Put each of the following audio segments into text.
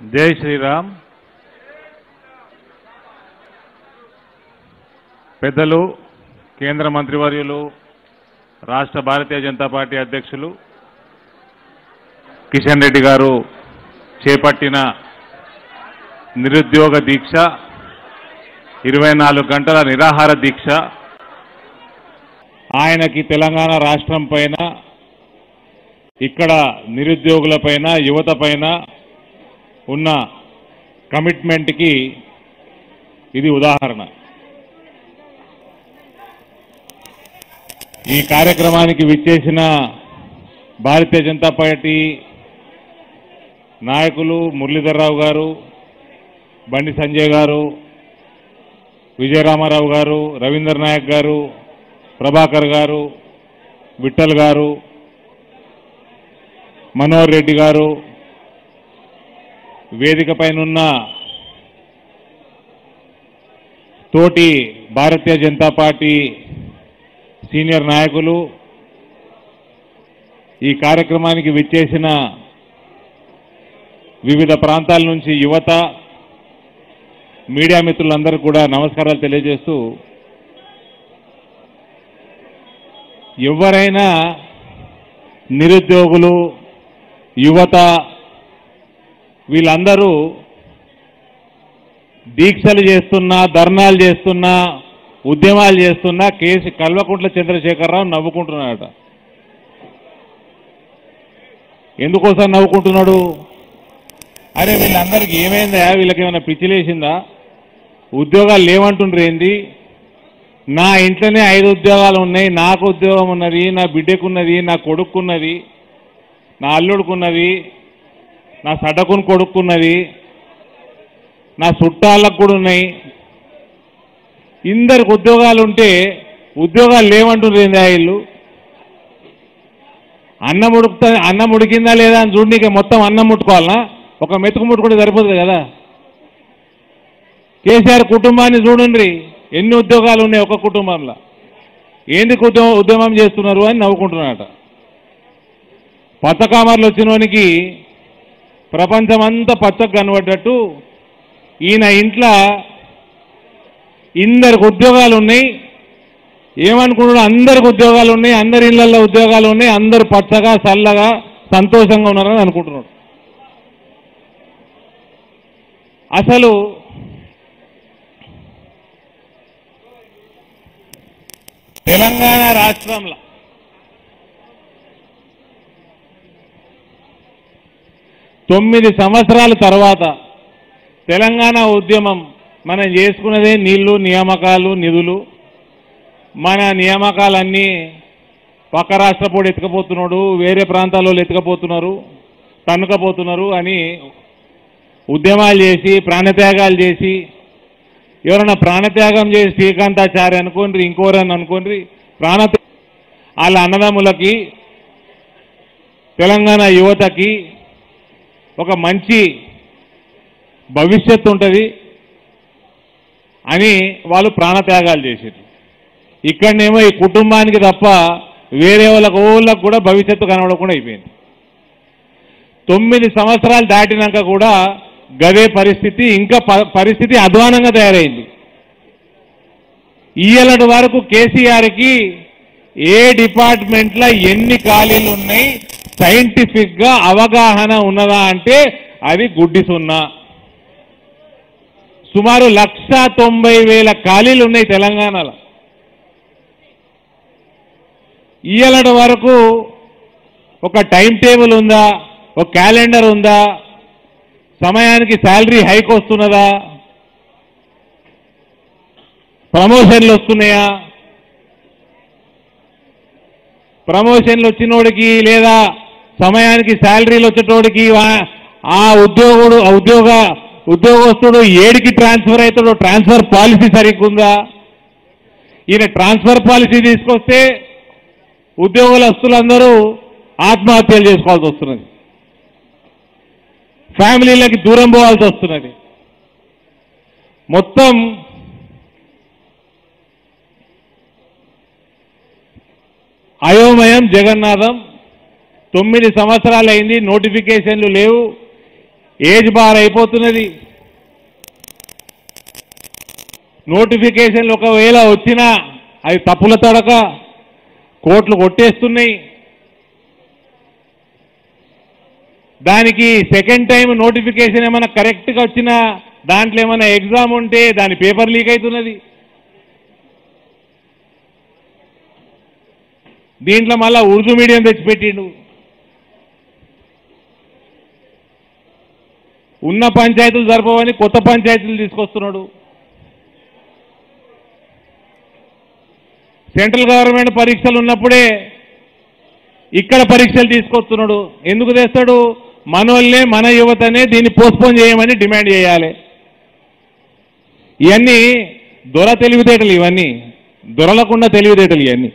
జై శ్రీరామ్ పెద్దలు కేంద్ర మంత్రివర్యులు రాష్ట్ర భారతీయ జనతా పార్టీ అధ్యక్షులు కిషన్ రెడ్డి గారు చేపట్టిన నిరుద్యోగ దీక్ష ఇరవై నాలుగు గంటల నిరాహార దీక్ష ఆయనకి తెలంగాణ రాష్ట్రం పైన ఇక్కడ నిరుద్యోగుల పైన యువత పైన ఉన్న కమిట్మెంట్కి ఇది ఉదాహరణ ఈ కార్యక్రమానికి విచ్చేసిన భారతీయ జనతా పార్టీ నాయకులు మురళీధర్రావు గారు బండి సంజయ్ గారు విజయరామారావు గారు రవీందర్ నాయక్ గారు ప్రభాకర్ గారు విఠల్ గారు మనోహర్ రెడ్డి గారు వేదిక పైనున్న తోటి భారతీయ జనతా పార్టీ సీనియర్ నాయకులు ఈ కార్యక్రమానికి విచ్చేసిన వివిధ ప్రాంతాల నుంచి యువత మీడియా మిత్రులందరూ కూడా నమస్కారాలు తెలియజేస్తూ ఎవరైనా నిరుద్యోగులు యువత వీళ్ళందరూ దీక్షలు చేస్తున్నా ధర్నాలు చేస్తున్నా ఉద్యమాలు చేస్తున్నా కేసు కల్వకుంట్ల చంద్రశేఖరరావు నవ్వుకుంటున్నాడట ఎందుకోసం నవ్వుకుంటున్నాడు అరే వీళ్ళందరికీ ఏమైందా వీళ్ళకి ఏమైనా పిచ్చిలేసిందా ఉద్యోగాలు లేవంటుండ్రు ఏంది నా ఇంట్లోనే ఐదు ఉద్యోగాలు ఉన్నాయి నాకు ఉద్యోగం ఉన్నది నా బిడ్డకున్నది నా కొడుకున్నది నా అల్లుడుకున్నది నా సడకుని కొడుకున్నది నా చుట్టాలకు కూడా ఉన్నాయి ఇందరికి ఉద్యోగాలు ఉంటే ఉద్యోగాలు లేవంటుండ్రు ఏంది వీళ్ళు అన్నం ఉడుకుతా అన్నం ఉడికిందా లేదా అని చూడండి మొత్తం అన్నం ముట్టుకోవాలనా ఒక మెతుకు ముట్టుకుంటే సరిపోతుంది కదా కేసీఆర్ కుటుంబాన్ని చూడండి ఎన్ని ఉద్యోగాలు ఉన్నాయి ఒక కుటుంబంలో ఏంది ఉద్యమం ఉద్యమం చేస్తున్నారు అని నవ్వుకుంటున్నాడట పచ్చకామర్లు వచ్చినోనికి ప్రపంచమంతా పచ్చకు కనబడ్డట్టు ఈయన ఇంట్లో ఇందరికి ఉద్యోగాలు ఉన్నాయి ఏమనుకుంటున్నాడు అందరికి ఉద్యోగాలు ఉన్నాయి అందరి ఇళ్లలో ఉద్యోగాలు ఉన్నాయి అందరు పచ్చగా చల్లగా సంతోషంగా ఉన్నారని అనుకుంటున్నాడు అసలు తెలంగాణ రాష్ట్రంలో తొమ్మిది సంవత్సరాల తర్వాత తెలంగాణ ఉద్యమం మనం చేసుకున్నదే నీళ్లు నియామకాలు నిధులు మన నియామకాలన్నీ పక్క రాష్ట్రపోడు ఎత్తుకపోతున్నాడు వేరే ప్రాంతాల్లో ఎత్తుకపోతున్నారు తన్నుకపోతున్నారు అని ఉద్యమాలు చేసి ప్రాణత్యాగాలు చేసి ఎవరైనా ప్రాణత్యాగం చేసి శ్రీకాంతాచార్య అనుకోండి ఇంకోరని అనుకోండి ప్రాణ వాళ్ళ అన్నదమ్ములకి తెలంగాణ యువతకి ఒక మంచి భవిష్యత్తు ఉంటుంది అని వాళ్ళు ప్రాణత్యాగాలు చేశారు ఇక్కడనేమో ఈ కుటుంబానికి తప్ప వేరే వాళ్ళకి ఓళ్ళకు కూడా భవిష్యత్తు కనబడకుండా అయిపోయింది తొమ్మిది సంవత్సరాలు దాటినాక కూడా గదే పరిస్థితి ఇంకా ప- పరిస్థితి అధ్వానంగా తయారైంది ఇయ్యలటి వరకు కేసీఆర్కి ఏ డిపార్ట్మెంట్లో ఎన్ని ఖాళీలు ఉన్నాయి సైంటిఫిక్ గా అవగాహన ఉన్నదా అంటే అది గుడ్డి సున్నా సుమారు లక్ష తొంభై వేల ఖాళీలు ఉన్నాయి తెలంగాణలో ఇయ్యలటి వరకు ఒక టైం టేబుల్ ఉందా ఒక క్యాలెండర్ ఉందా సమయానికి శాలరీ హైక్ వస్తున్నదా ప్రమోషన్లు వస్తున్నాయా ప్రమోషన్లు వచ్చినోడికి లేదా సమయానికి శాలరీలు వచ్చేటోడికి వా- ఆ ఉద్యోగుడు ఆ ఉద్యోగ ఉద్యోగస్తుడు ఏడికి ట్రాన్స్ఫర్ అవుతాడో ట్రాన్స్ఫర్ పాలసీ సరిగ్గుందా ఈయన ట్రాన్స్ఫర్ పాలసీ తీసుకొస్తే ఉద్యోగస్తులందరూ ఆత్మహత్యలు చేసుకోవాల్సి వస్తున్నది ఫ్యామిలీలకి దూరం పోవాల్సి వస్తున్నది మొత్తం అయోమయం జగన్నాథం తొమ్మిది సంవత్సరాలు అయింది నోటిఫికేషన్లు లేవు ఏజ్ బార్ అయిపోతున్నది నోటిఫికేషన్లు ఒకవేళ వచ్చినా అవి తప్పుల తడక కోట్లు కొట్టేస్తున్నాయి దానికి సెకండ్ టైం నోటిఫికేషన్ ఏమైనా కరెక్ట్గా వచ్చినా దాంట్లో ఏమైనా ఎగ్జామ్ ఉంటే దాని పేపర్ లీక్ అవుతున్నది దీంట్లో మళ్ళా ఉర్దూ మీడియం తెచ్చిపెట్టిండు ఉన్న పంచాయతీలు జరపవని కొత్త పంచాయతీలు తీసుకొస్తున్నాడు సెంట్రల్ గవర్నమెంట్ పరీక్షలు ఉన్నప్పుడే ఇక్కడ పరీక్షలు తీసుకొస్తున్నాడు ఎందుకు తెస్తాడు మనోళ్ళే మన యువతనే దీన్ని పోస్ట్పోన్ చేయమని డిమాండ్ చేయాలి ఇవన్నీ దొర తెలివితేటలు ఇవన్నీ దొరలకుండా తెలివితేటలు ఇవన్నీ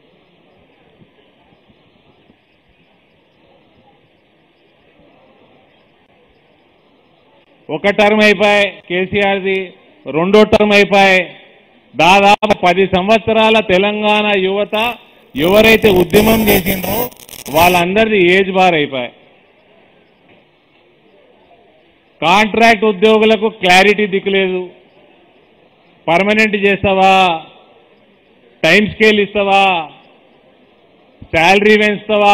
ఒక టర్మ్ అయిపోయి కేసీఆర్ది రెండో టర్మ్ అయిపోయి దాదాపు పది సంవత్సరాల తెలంగాణ యువత ఎవరైతే ఉద్యమం చేసిండ్రో వాళ్ళందరిది ఏజ్ బార్ అయిపోయాయి కాంట్రాక్ట్ ఉద్యోగులకు క్లారిటీ దిక్కులేదు పర్మనెంట్ చేస్తావా టైం స్కేల్ ఇస్తావా శాలరీ పెంచుతావా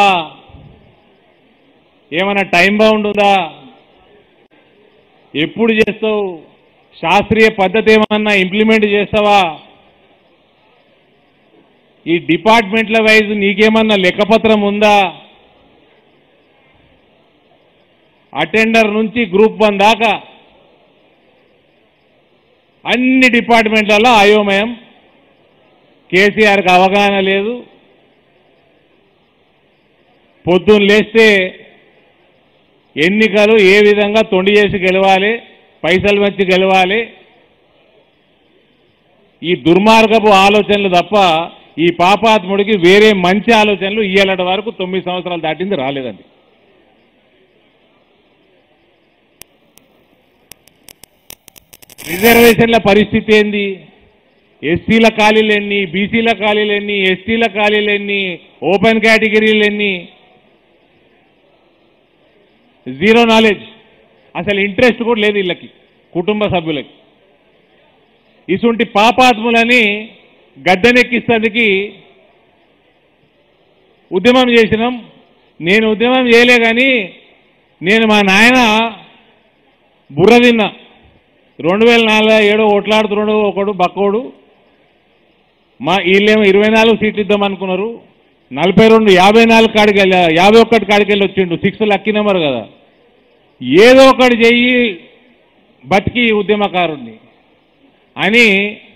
ఏమైనా టైం బౌండ్ ఉందా ఎప్పుడు చేస్తావు శాస్త్రీయ పద్ధతి ఏమన్నా ఇంప్లిమెంట్ చేస్తావా ఈ డిపార్ట్మెంట్ల వైజ్ నీకేమన్నా లెక్కపత్రం ఉందా అటెండర్ నుంచి గ్రూప్ వన్ దాకా అన్ని డిపార్ట్మెంట్లలో అయోమయం కేసీఆర్కి అవగాహన లేదు పొద్దున్న లేస్తే ఎన్నికలు ఏ విధంగా తొండి చేసి గెలవాలి పైసలు వచ్చి గెలవాలి ఈ దుర్మార్గపు ఆలోచనలు తప్ప ఈ పాపాత్ముడికి వేరే మంచి ఆలోచనలు ఇయ్యాలట వరకు తొమ్మిది సంవత్సరాలు దాటింది రాలేదండి రిజర్వేషన్ల పరిస్థితి ఏంది ఎస్సీల ఖాళీలు ఎన్ని బీసీల ఖాళీలు ఎన్ని ఎస్టీల ఖాళీలు ఎన్ని ఓపెన్ కేటగిరీలు ఎన్ని జీరో నాలెడ్జ్ అసలు ఇంట్రెస్ట్ కూడా లేదు వీళ్ళకి కుటుంబ సభ్యులకి ఇటువంటి పాపాత్ములని గద్దెనెక్కిస్తేందుకు ఉద్యమం చేసినాం నేను ఉద్యమం చేయలే కానీ నేను మా నాయన బుర్ర తిన్నా రెండు వేల నాలుగు ఏడో ఓట్లాడుతున్నాడు ఒకడు బక్కోడు మా వీళ్ళేమో ఇరవై నాలుగు సీట్లు ఇద్దాం అనుకున్నారు నలభై రెండు యాభై నాలుగు కాడికి వెళ్ళి యాభై ఒక్కటి కాడికి వెళ్ళి వచ్చిండు సిక్స్ లక్కీ నెంబర్ కదా ఏదో ఒకటి చెయ్యి బతికి ఉద్యమకారుణ్ణి అని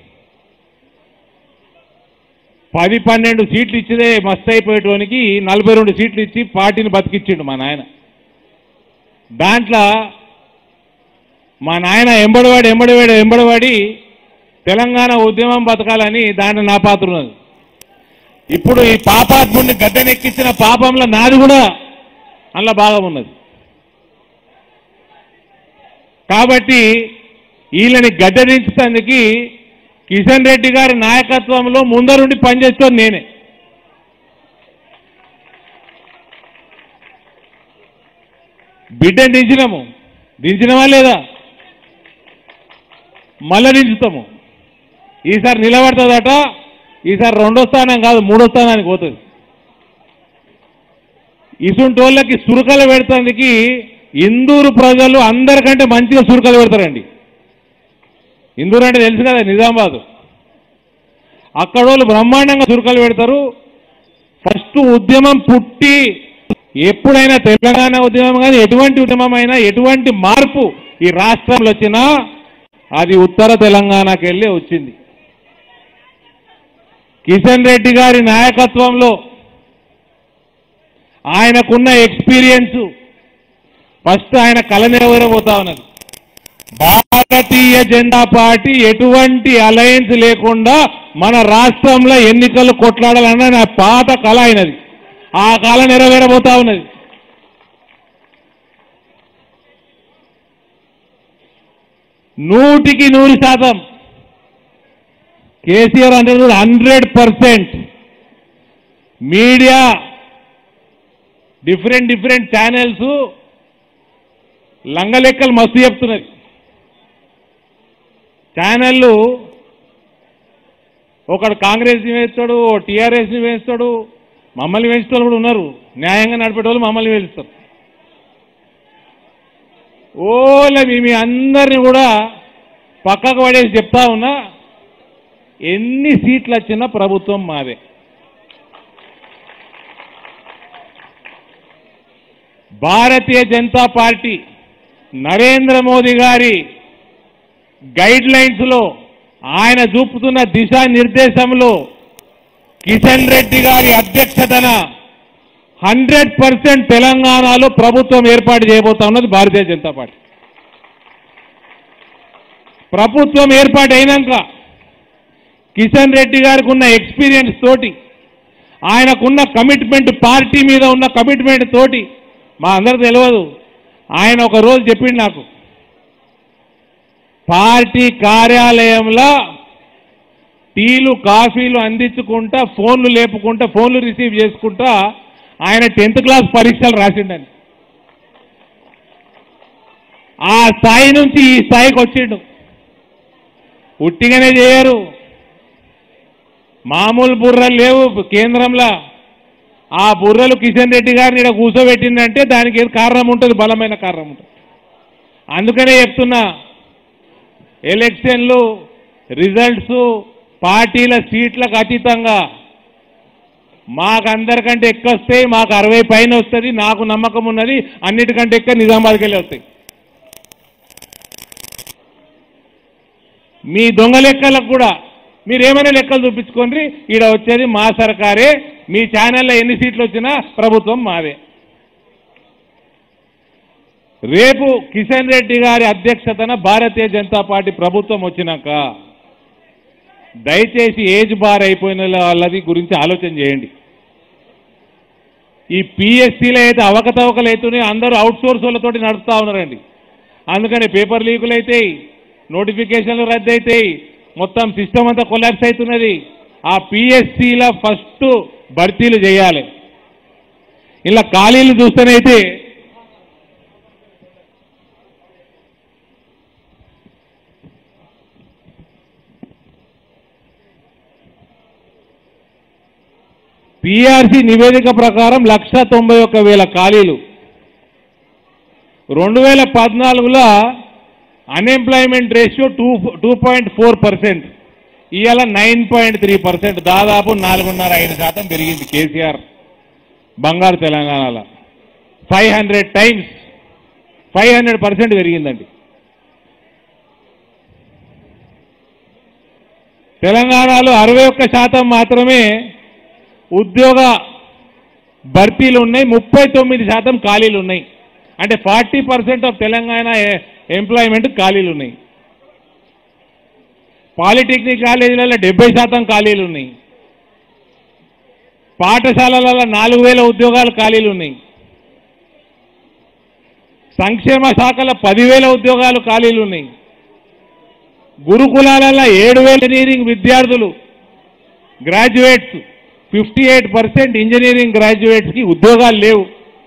పది పన్నెండు సీట్లు ఇచ్చిదే మస్తు అయిపోయేటోనికి నలభై రెండు సీట్లు ఇచ్చి పార్టీని బతికిచ్చిండు మా నాయన దాంట్లో మా నాయన ఎంబడివాడు ఎంబడివాడు ఎంబడివాడి తెలంగాణ ఉద్యమం బతకాలని దాంట్లో నా పాత్ర ఉన్నది ఇప్పుడు ఈ పాపాత్ముడిని గద్దెనెక్కించిన పాపంలో నాది కూడా అందులో భాగం ఉన్నది కాబట్టి వీళ్ళని గద్దెదించడానికి కిషన్ రెడ్డి గారి నాయకత్వంలో ముందరుండి పనిచేస్తుంది నేనే బిడ్డని దించినాము దించినవా లేదా మళ్ళా దించుతాము ఈసారి నిలబడుతుందట ఈసారి రెండో స్థానం కాదు మూడో స్థానానికి పోతుంది ఇసుంటి వాళ్ళకి సురకలు పెడతానికి ఇందూరు ప్రజలు అందరికంటే మంచిగా సురకలు పెడతారండి ఇందూరు అంటే తెలుసు కదా నిజామాబాద్ అక్కడ వాళ్ళు బ్రహ్మాండంగా సురకలు పెడతారు ఫస్ట్ ఉద్యమం పుట్టి ఎప్పుడైనా తెలంగాణ ఉద్యమం కానీ ఎటువంటి ఉద్యమం అయినా ఎటువంటి మార్పు ఈ రాష్ట్రంలో వచ్చినా అది ఉత్తర తెలంగాణకి వెళ్ళి వచ్చింది కిషన్ రెడ్డి గారి నాయకత్వంలో ఆయనకున్న ఎక్స్పీరియన్స్ ఫస్ట్ ఆయన కళ నెరవేరబోతా ఉన్నది భారతీయ జనతా పార్టీ ఎటువంటి అలయన్స్ లేకుండా మన రాష్ట్రంలో ఎన్నికలు కొట్లాడాలన్న నా పాత కళ అయినది ఆ కళ నెరవేరబోతా ఉన్నది నూటికి నూరు శాతం కేసీఆర్ అంటే hundred percent media different different channels లంగ లెక్కలు మస్తు చెప్తున్నది ఛానళ్ళు ఒకడు కాంగ్రెస్ని వేస్తాడు ఓ టీఆర్ఎస్ని వేస్తాడు మమ్మల్ని వేసేటోళ్ళు కూడా ఉన్నారు న్యాయంగా నడిపేటోళ్ళు మమ్మల్ని వేలుస్తారు ఓలే మీ మీ అందరిని కూడా పక్కకు పడేసి చెప్తా ఉన్నా ఎన్ని సీట్లు వచ్చినా ప్రభుత్వం మాదే భారతీయ జనతా పార్టీ నరేంద్ర మోదీ గారి గైడ్ లైన్స్ లో ఆయన చూపుతున్న దిశానిర్దేశంలో కిషన్ రెడ్డి గారి అధ్యక్షతన హండ్రెడ్ పర్సెంట్ తెలంగాణలో ప్రభుత్వం ఏర్పాటు చేయబోతా ఉన్నది భారతీయ జనతా పార్టీ ప్రభుత్వం ఏర్పాటు అయినాక కిషన్ రెడ్డి గారికి ఉన్న ఎక్స్పీరియన్స్ తోటి ఆయనకున్న కమిట్మెంట్ పార్టీ మీద ఉన్న కమిట్మెంట్ తోటి మా అందరికి తెలియదు ఆయన ఒక రోజు చెప్పిండు నాకు పార్టీ కార్యాలయంలో టీలు కాఫీలు అందించుకుంటా ఫోన్లు లేపుకుంటా ఫోన్లు రిసీవ్ చేసుకుంటా ఆయన టెన్త్ క్లాస్ పరీక్షలు రాసిండని ఆ స్థాయి నుంచి ఈ స్థాయికి వచ్చిండు ఉట్టిగానే చేయరు మామూలు బుర్రలు లేవు కేంద్రంలో ఆ బుర్రలు కిషన్ రెడ్డి గారిని ఇక్కడ కూర్చోబెట్టిందంటే దానికి ఏదో కారణం ఉంటుంది బలమైన కారణం ఉంటుంది అందుకనే చెప్తున్నా ఎలక్షన్లు రిజల్ట్స్ పార్టీల సీట్లకు అతీతంగా మాకందరికంటే ఎక్కువ వస్తాయి మాకు అరవై పైన వస్తుంది నాకు నమ్మకం ఉన్నది అన్నిటికంటే ఎక్కువ నిజామాబాద్కి వెళ్ళి వస్తాయి మీ దొంగ లెక్కలకు కూడా మీరు ఏమైనా లెక్కలు చూపించుకోండి ఈడ వచ్చేది మా సర్కారే మీ ఛానల్లో ఎన్ని సీట్లు వచ్చినా ప్రభుత్వం మాదే రేపు కిషన్ రెడ్డి గారి అధ్యక్షతన భారతీయ జనతా పార్టీ ప్రభుత్వం వచ్చినాక దయచేసి ఏజ్ బార్ అయిపోయిన వాళ్ళది గురించి ఆలోచన చేయండి ఈ పిఎస్సీలో అయితే అవకతవకలు అవుతున్నాయి అందరూ అవుట్ సోర్స్ వాళ్ళతోటి నడుస్తూ ఉన్నారండి అందుకని పేపర్ లీకులు అవుతాయి నోటిఫికేషన్లు రద్దు అవుతాయి మొత్తం సిస్టమ్ అంతా కొలాప్స్ అవుతున్నది ఆ పిఎస్సీల ఫస్ట్ భర్తీలు చేయాలి ఇలా ఖాళీలు చూస్తేనైతే పిఆర్సీ నివేదిక ప్రకారం లక్ష తొంభై ఒక్క వేల ఖాళీలు రెండు వేల పద్నాలుగులో unemployment ratio two two point four percent ఇవాళ నైన్ పాయింట్ త్రీ పర్సెంట్ దాదాపు నాలుగున్నర ఐదు శాతం పెరిగింది కేసీఆర్ బంగారు తెలంగాణలో five hundred times five hundred percent పెరిగిందండి తెలంగాణలో అరవై ఒక్క శాతం మాత్రమే ఉద్యోగ భర్తీలు ఉన్నాయి ముప్పై తొమ్మిది శాతం ఖాళీలు ఉన్నాయి అంటే forty percent of Telangana employment ఖాళీలు ఉన్నాయి పాలిటెక్నిక్ కాలేజీలలో డెబ్బై శాతం ఖాళీలు ఉన్నాయి పాఠశాలలలో నాలుగు వేల ఉద్యోగాలు ఖాళీలు ఉన్నాయి సంక్షేమ శాఖల పదివేల ఉద్యోగాలు ఖాళీలు ఉన్నాయి గురుకులాలలో ఏడు వేల ఇంజనీరింగ్ విద్యార్థులు graduates fifty eight percent engineering గ్రాడ్యుయేట్స్కి ఉద్యోగాలు లేవు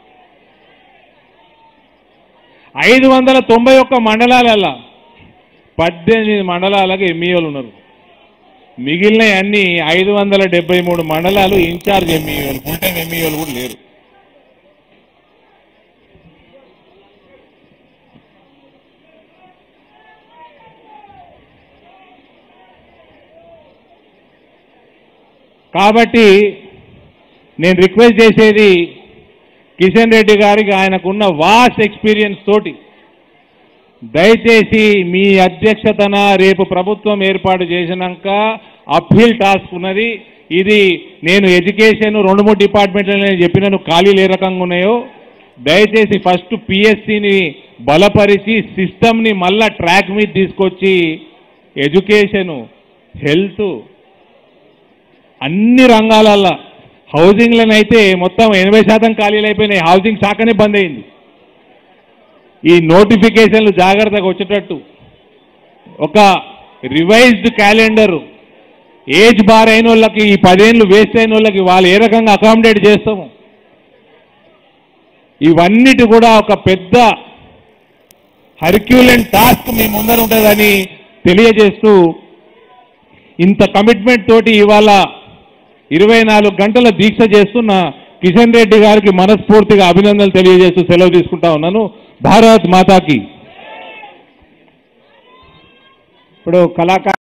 ఐదు వందల తొంభై ఒక్క మండలాలలో పద్దెనిమిది మండలాలకు ఎంఈఓలు ఉన్నారు మిగిలిన అన్ని ఐదు వందల డెబ్బై మూడు మండలాలు ఇన్ఛార్జ్ ఎంఈఓలు ఫుల్ టైం ఎంఈఓలు కూడా లేరు కాబట్టి నేను రిక్వెస్ట్ చేసేది కిషన్ రెడ్డి గారికి ఆయనకున్న వాస్ట్ ఎక్స్పీరియన్స్ తోటి దయచేసి మీ అధ్యక్షతన రేపు ప్రభుత్వం ఏర్పాటు చేసినాక అప్పీల్ టాస్క్ ఉన్నది ఇది నేను ఎడ్యుకేషన్ రెండు మూడు డిపార్ట్మెంట్లు నేను చెప్పినాను ఖాళీలు ఏ రకంగా ఉన్నాయో దయచేసి ఫస్ట్ పిఎస్సిని బలపరిచి సిస్టమ్ని మళ్ళా ట్రాక్ మీద తీసుకొచ్చి ఎడ్యుకేషను హెల్త్ అన్ని రంగాలల్లో హౌసింగ్లనైతే మొత్తం ఎనభై శాతం ఖాళీలు అయిపోయినాయి హౌసింగ్ శాఖనే బంద్ అయింది ఈ నోటిఫికేషన్లు జాగ్రత్తగా వచ్చేటట్టు ఒక రివైజ్డ్ క్యాలెండర్ ఏజ్ బార్ అయిన వాళ్ళకి ఈ పదేళ్ళు వేస్ట్ అయిన వాళ్ళకి వాళ్ళు ఏ రకంగా అకామిడేట్ చేస్తాము ఇవన్నిటి కూడా ఒక పెద్ద హర్క్యూలెన్ టాస్క్ మీ ముందర ఉంటుందని తెలియజేస్తూ ఇంత కమిట్మెంట్ తోటి ఇవాళ ఇరవై నాలుగు గంటల దీక్ష చేస్తున్న కిషన్ రెడ్డి గారికి మనస్ఫూర్తిగా అభినందనలు తెలియజేస్తూ సెలవు తీసుకుంటా ఉన్నాను భారత్ మాతాకి ఇప్పుడు కళాకారు